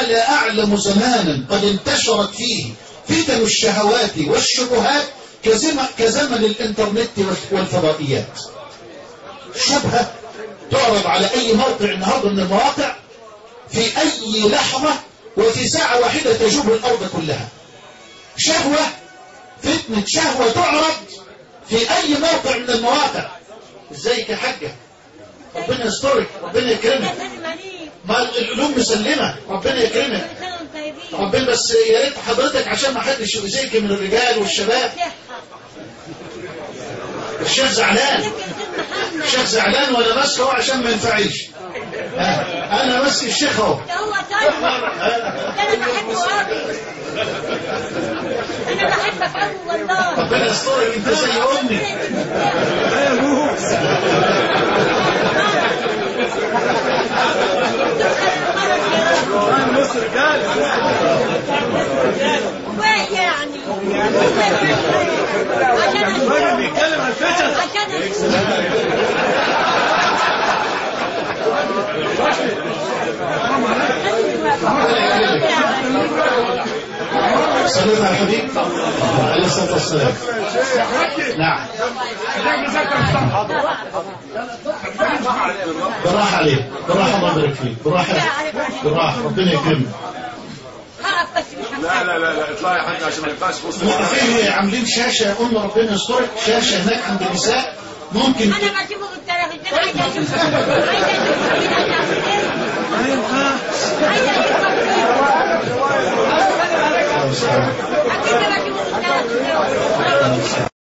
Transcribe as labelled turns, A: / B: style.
A: لا أعلم زمانا قد انتشرت فيه فتن الشهوات والشبهات كزم- كزمن الإنترنت والفضائيات شبهة تعرض على أي موقع النهاردة من المواقع في أي لحظة وفي ساعة واحدة تجوب الأرض كلها شهوة فتنة شهوة تعرض في أي موقع من المواقع ازيك يا حاجة ربنا يسترك ربنا يكرمك ما العلوم مسلمة ربنا يكرمك ربنا بس يا ريت حضرتك عشان ما حدش يؤذيك من الرجال والشباب الشيخ زعلان الشيخ زعلان وانا ماسكه اهو عشان ما ينفعلش ها، انا ماسك الشيخ اهو
B: هو طيب انا بحبه قوي انا بحبك قوي والله
A: ربنا يسترك انت زي امي
C: نص رجال
B: ويعني عشان
C: الراجل بيتكلم عن الفتن
B: عشان
A: صليت على الحبيب عليه الصلاه والسلام نعم بالراحه عليك بالراحه الله يبارك فيك بالراحه بالراحه ربنا يكرمك
B: هقف بس مش
C: لا لا لا لا اطلعي يا حاج عشان ما ينفعش في وسط
A: موقفين عاملين شاشه قلنا ربنا يسترك شاشه هناك عند النساء ممكن
B: انا بشوفه في التلفزيون عايزه اشوفه عايزه اشوفه عايزه اشوفه
A: خلاص.
B: اكيد بشوفه في التلفزيون